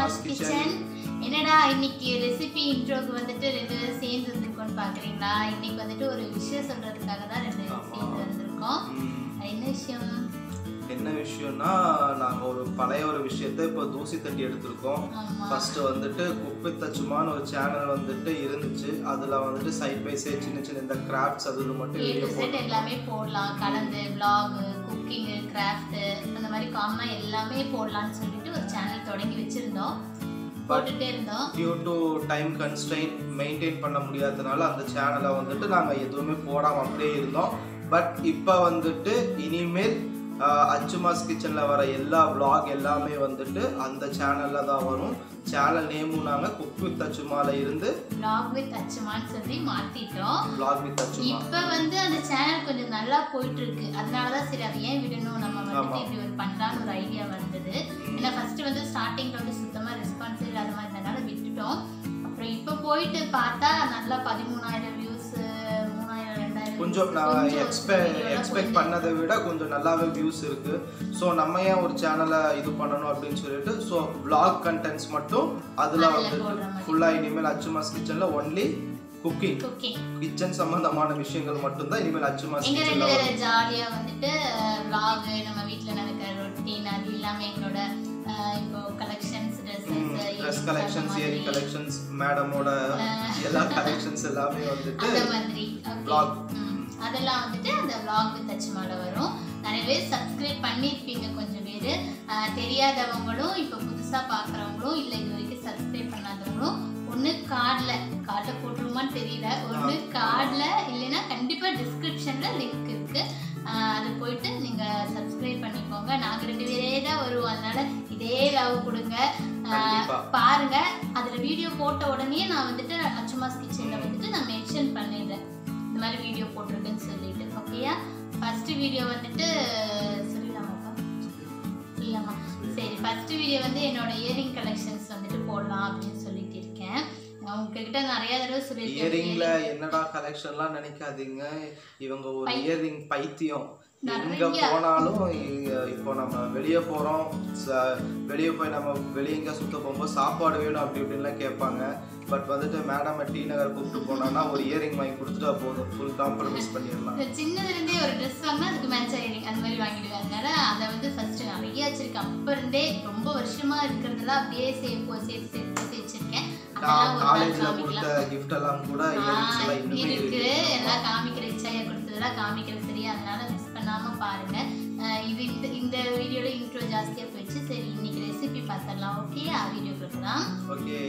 Achuma's kitchen என்னடா இன்னைக்கு recipe இன்ட்ரோக்கு வந்துட்டு ரெண்டு பேரும் சேர்ந்து வந்திருக்கோம்னு பாக்குறீங்களா இன்னைக்கு வந்துட்டு ஒரு விஷயம் சொல்றதுக்காக தான் ரெண்டு பேரும் சேர்ந்து வந்திருக்கோம் அது என்ன விஷயம் என்ன விஷயம்னா நாங்க ஒரு பழைய ஒரு விஷயத்த இப்போ தூசி தட்டி எடுத்திருக்கோம் ஆமா ஃபர்ஸ்ட் வந்துட்டு குப்பை தச்சுமான்னு ஒரு சேனல் வந்துட்டு இருந்துச்சு அதுல வந்துட்டு சைட் பை சைட் சின்ன சின்ன இந்த கிராஃப்ட்ஸ் அது இது மட்டும் ஏ வீடியோ டு செட் எல்லாமே போடலாம் கலந்து vlog குக்கிங் கிராஃப்ட் அந்த மாதிரி காமனா எல்லாமே போடலாம்னு சொல்லிட்டு ஒரு சேனல் தொடங்கி வச்சிருந்தோம் போட்டுட்டே இருந்தோம் due to time constrain maintain பண்ண முடியாதனால அந்த சேனலை வந்துட்டு நாங்கள் எதுவுமே போடாமல் அப்படியே இருந்தோம் பட் இப்போ வந்துட்டு இனிமேல் ஆஹ், அச்சுமாஸ் கிச்சனில் வர எல்லா vlog எல்லாமே வந்துட்டு அந்த சேனலில் தான் வரும் சேனல் நேமும் நாங்கள் குக் வித் அச்சுமால இருந்து vlog with அச்சுமான்னு சொல்லி மாத்திட்டோம் vlog வித் அச்சுமா இப்ப வந்து அந்த சேனல் கொஞ்சம் நல்லா போயிட்டு இருக்கு அதனாலதான் சரி அதை ஏன் விடணும் நம்ம வந்துட்டு ஆமா. இப்படி ஒரு பண்ணலாம்னு ஒரு ஐடியா வந்தது ஏன்னா ஃபர்ஸ்ட் வந்து ஸ்டார்டிங்ல வந்து சுத்தமா ரெஸ்பான்ஸ் இல்லாத மாதிரி இருந்தனால விட்டுட்டோம் அப்புறம் இப்ப போயிட்டு பார்த்தா நல்லா பதிமூணாயிரம் வியூஸ் மூணாயிரம் ரெண்டாயிரம் கொஞ்சம் நான் எக்ஸ்பெக்ட் எக்ஸ்பெக்ட் பண்ணதை விட கொஞ்சம் நல்லாவே வியூஸ் இருக்கு ஸோ நம்ம ஏன் ஒரு சேனலை இது பண்ணணும் அப்படின்னு சொல்லிட்டு ஸோ vlog கண்டென்ட்ஸ் மட்டும் அதில் அதுல வந்து போடுற மாதிரி. ஃபுல்லாக இனிமேல் அச்சுமாஸ் கிச்சனில் ஒன்லி குக்கிங் குக்கிங் கிச்சன் சம்பந்தமான விஷயங்கள் மட்டும்தான் இனிமேல் அச்சுமாஸ் எங்க ரெண்டு கிச்சன்ல பேரும் ஜாலியா வந்துட்டு vlog நம்ம வீட்ல நடக்கிற ரொட்டீன் அது இல்லாம எங்களோட அஹ், இப்போ collections dress dresses collections earring collections மேடமோட எல்லா கலெக்ஷன்ஸ் எல்லாமே வந்துட்டு அந்த மாதிரி okay. vlog. ம். அதெல்லாம் வந்துட்டு அந்த vlog வித் அச்சுமால வரும் நிறைய பேர் சப்ஸ்கிரைப் பண்ணியிருப்பீங்க கொஞ்சம் பேர் தெரியாதவங்களும் இப்போ புதுசா பார்க்குறவங்களும் இல்லை இது வரைக்கும் சப்ஸ்கிரைப் பண்ணாதவங்களும் ஒன்று கார்டில் கார்டில் போட்டுருமான்னு தெரியல ஒன்று கார்டில் இல்லைன்னா கண்டிப்பாக டிஸ்கிரிப்ஷனில் லிங்க் இருக்கு ஆஹ் அது போயிட்டு நீங்கள் சப்ஸ்கிரைப் பண்ணிக்கோங்க நாங்கள் ரெண்டு பேரே தான் வருவோம் அதனால இதே லவ் கொடுங்க ஆஹ் கண்டிப்பா. பாருங்க அதில் வீடியோ போட்ட உடனே நான் வந்துட்டு அச்சுமாஸ் கிச்சனில் வந்துட்டு நான் மென்ஷன் பண்ணிடுறேன் இந்த மாதிரி வீடியோ போட்டிருக்குன்னு சொல்லிட்டு ஓகேயா ஃபர்ஸ்ட் வீடியோ வந்துட்டு சொல்லலாமாப்பா இல்லைம்மா சரி ஃபர்ஸ்ட் வீடியோ வந்து என்னோட இயரிங் கலெக்ஷன்ஸ் வந்துட்டு போடலாம் அப்படின்னு சொல்லிட்டு இருக்கேன் நான் உங்ககிட்ட நிறைய தடவை சொல்லியிருக்கேன் இயரிங்ல என்னடா கலெக்ஷன்லாம் நினைக்காதீங்க இவங்க ஒரு பை- இயரிங் பைத்தியம் எங்க நிறைய. போனாலும் இங்க- இப்போ நம்ம வெளியே போறோம் ச- வெளியே போய் நம்ம வெளியே எங்க சுத்த போகும்போது சாப்பாடு வேணும் அப்படி இப்படின்லாம் கேட்பாங்க பட் வந்துட்டு மேடம் டி நகர் கூப்பிட்டு போனோம்னா ஒரு இயரிங் வாங்கி கொடுத்துட்டா போதும் ஃபுல் காம்ப்ரமைஸ் பண்ணிடலாம் இந்த சின்னதுல இருந்தே ஒரு ட்ரெஸ் வாங்கினா அதுக்கு மேட்ச் இயரிங் அந்த மாதிரி வாங்கிடுவேன் அதனால அதை வந்து ஃபர்ஸ்ட் நிறைய வச்சிருக்கேன் அப்ப இருந்தே ரொம்ப வருஷமா இருக்கிறதெல்லாம் அப்படியே சேர்ப்பு சேர்த்து சேர்த்து சேர்த்து வச்சிருக்கேன் அதெல்லாம் ஒரு நாள் காலேஜ்ல கொடுத்த காமிக்கலாம் கிஃப்ட் எல்லாம் கூட ஆ, இயரிங்ஸ் எல்லாம் இன்னுமே இருக்கு இருக்கு எல்லாம் காமிக்கிற இச்சையா கொடுத்ததெல்லாம் காமிக்கிறது சரியா அதனால மிஸ் பண்ணாம பாருங்க அஹ் இது இந்த இந்த வீடியோல இன்ட்ரோ ஜாஸ்தியா போயிடுச்சு சரி இன்னைக்கு ரெசிபி பார்த்துடலாம் ஓகே வீடியோ கொடுக்கலாம் okay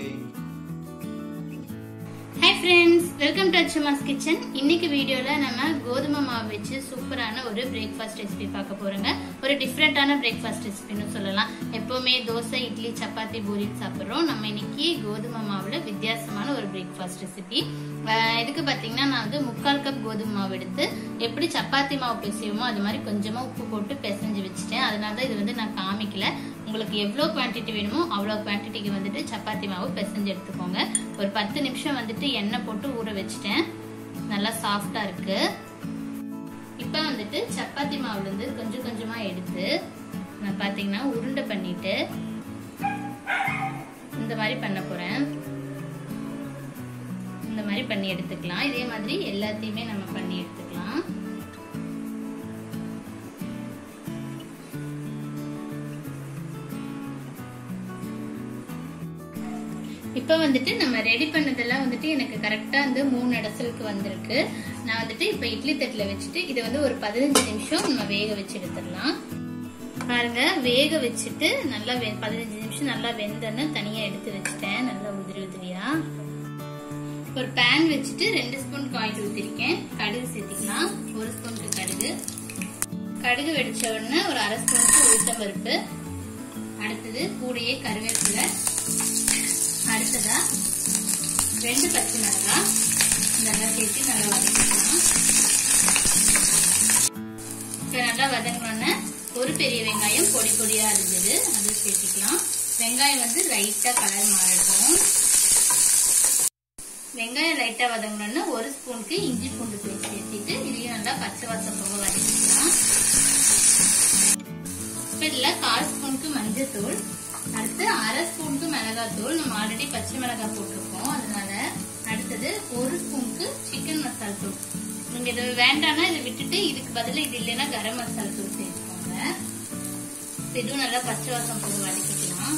hi friends welcome to Achumas kitchen இன்னைக்கு வீடியோவில் நம்ம கோதுமை மாவு வச்சு சூப்பரான ஒரு பிரேக்ஃபாஸ்ட் ரெசிபி பார்க்க போறோங்க ஒரு டிஃப்ரெண்ட்டான பிரேக்ஃபாஸ்ட் ரெசிபின்னு சொல்லலாம் எப்போவுமே தோசை இட்லி சப்பாத்தி பூரி சாப்பிட்றோம் நம்ம இன்னைக்கு கோதுமை மாவில் வித்தியாசமான ஒரு பிரேக்ஃபாஸ்ட் ரெசிபி இதுக்கு பார்த்தீங்கன்னா நான் வந்து முக்கால் கப் கோதுமை மாவு எடுத்து எப்படி சப்பாத்தி மாவு பிசைவோமோ அது மாதிரி கொஞ்சமாக உப்பு போட்டு பிசைஞ்சு வச்சுட்டேன் அதனால தான் இது வந்து நான் காமிக்கல உங்களுக்கு எவ்வளோ குவான்டிட்டி வேணுமோ அவ்வளோ குவான்டிட்டிக்கு வந்துட்டு சப்பாத்தி மாவு பிசைஞ்சு எடுத்துக்கோங்க ஒரு பத்து நிமிஷம் வந்துட்டு எண்ணெய் போட்டு ஊற வச்சுட்டேன் நல்லா சாஃப்டா இருக்கு இப்போ வந்துட்டு சப்பாத்தி மாவுல இருந்து கொஞ்சம் கொஞ்சமா எடுத்து நான் பாத்தீங்கன்னா உருண்டை பண்ணிட்டு இந்த மாதிரி பண்ண போறேன் இந்த மாதிரி பண்ணி எடுத்துக்கலாம் இதே மாதிரி எல்லாத்தையுமே நம்ம பண்ணி எடுத்துக்கலாம் இப்போ வந்துட்டு நம்ம ரெடி பண்ணதெல்லாம் வந்துட்டு எனக்கு கரெக்டா வந்து மூணு இடத்துக்கு வந்திருக்கு நான் வந்துட்டு இப்போ இட்லி தட்டுல வச்சுட்டு இதை வந்து ஒரு பதினஞ்சு நிமிஷம் நம்ம வேக வச்சு எடுத்துடலாம் பாருங்க வேக வச்சுட்டு நல்லா வெ பதினஞ்சு நிமிஷம் நல்லா வெந்தன்னு தனியா எடுத்து வச்சுட்டேன் நல்லா உதிரி உதிரியா ஒரு பேன் வச்சுட்டு ரெண்டு ஸ்பூன் காயில் ஊத்திருக்கேன் கடுகு சேர்த்திக்கலாம் ஒரு ஸ்பூனுக்கு கடுகு கடுகு வெடிச்ச உடனே ஒரு அரை ஸ்பூனுக்கு உளுத்தம் பருப்பு அடுத்தது கூடையே கருவேப்பிலை அடுத்ததா ரெண்டு பச்சை மிளகாய் இதெல்லாம் சேர்த்து நல்லா வதக்கிக்கலாம் இப்போ நல்லா வதங்கினோன்னே ஒரு பெரிய வெங்காயம் பொடி பொடியா இருந்தது அது சேர்த்துக்கலாம் வெங்காயம் வந்து லைட்டா கலர் மாறட்டும் வெங்காயம் லைட்டா வதங்கினோன்னு ஒரு ஸ்பூனுக்கு இஞ்சி பூண்டு பேஸ்ட் சேர்த்துட்டு இதையும் நல்லா பச்சை வாசம் போக வதக்கிக்கலாம் இப்போ இதில் கால் ஸ்பூனுக்கு மஞ்சள் தூள் அடுத்து அரை ஸ்பூனுக்கு மிளகாத்தூள் நம்ம ஆல்ரெடி பச்சை மிளகாய் போட்டிருக்கோம் அதனால அடுத்தது ஒரு ஸ்பூனுக்கு சிக்கன் மசால் தூள் நீங்க இது வேண்டாம்னா இதை விட்டுட்டு இதுக்கு பதிலா இது இல்லைன்னா கரம் மசாலா தூள் சேர்த்துக்கோங்க இதுவும் நல்லா பச்சை வாசம் போட்டு வதக்கிக்கலாம்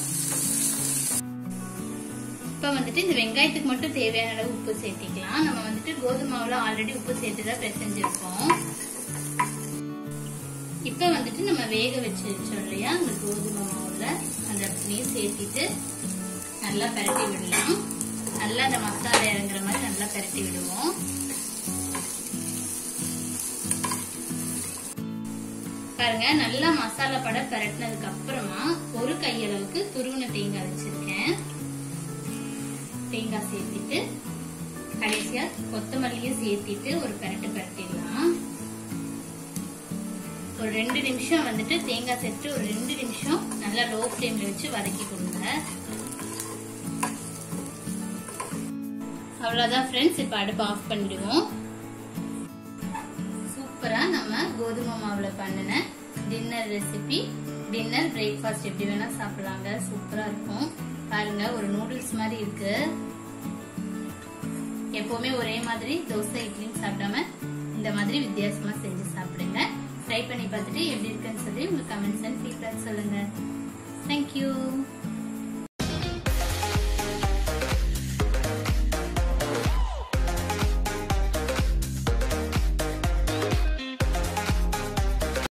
இப்ப வந்துட்டு இந்த வெங்காயத்துக்கு மட்டும் தேவையான அளவு உப்பு சேர்த்திக்கலாம் நம்ம வந்துட்டு கோதுமை மாவுல ஆல்ரெடி உப்பு சேர்த்து தான் பிசைஞ்சிருக்கோம் இப்ப வந்துட்டு நம்ம வேக வச்சு வச்சோம் இல்லையா அந்த கோதுமை மாவுல அந்த அப்படியும் சேர்த்திட்டு நல்லா பரட்டி விடலாம் நல்லா அந்த மசாலா இறங்குற மாதிரி நல்லா பரட்டி விடுவோம் பாருங்க நல்லா மசாலா பட பரட்டினதுக்கு அப்புறமா ஒரு கையளவுக்கு துருவின தேங்காய் வச்சிருக்கேன் தேங்காய் சேர்த்திட்டு கடைசியா கொத்தமல்லியும் சேர்த்திட்டு ஒரு பரட்டு பரட்டிடலாம் ஒரு ரெண்டு நிமிஷம் வந்துட்டு தேங்காய் சேர்த்து ஒரு ரெண்டு நிமிஷம் நல்லா லோ ஃப்ளேம்ல வச்சு வதக்கி கொடுங்க அவ்வளவுதான் ஃப்ரெண்ட்ஸ் இப்ப அடுப்பு ஆஃப் பண்ணிடுவோம் சூப்பரா நம்ம கோதுமை மாவுல பண்ணின டின்னர் ரெசிபி டின்னர் பிரேக்ஃபாஸ்ட் எப்படி வேணா சாப்பிடலாங்க சூப்பரா இருக்கும் பாருங்க ஒரு நூடுல்ஸ் மாதிரி இருக்கு எப்பவுமே ஒரே மாதிரி தோசை இட்லின்னு சாப்பிடாம இந்த மாதிரி வித்தியாசமா செஞ்சு சாப்பிடுங்க ட்ரை பண்ணி பார்த்துட்டு எப்படி இருக்குன்னு சொல்லி உங்க கமெண்ட்ஸ் அண்ட் ஃபீட்பேக் சொல்லுங்க தேங்க்யூ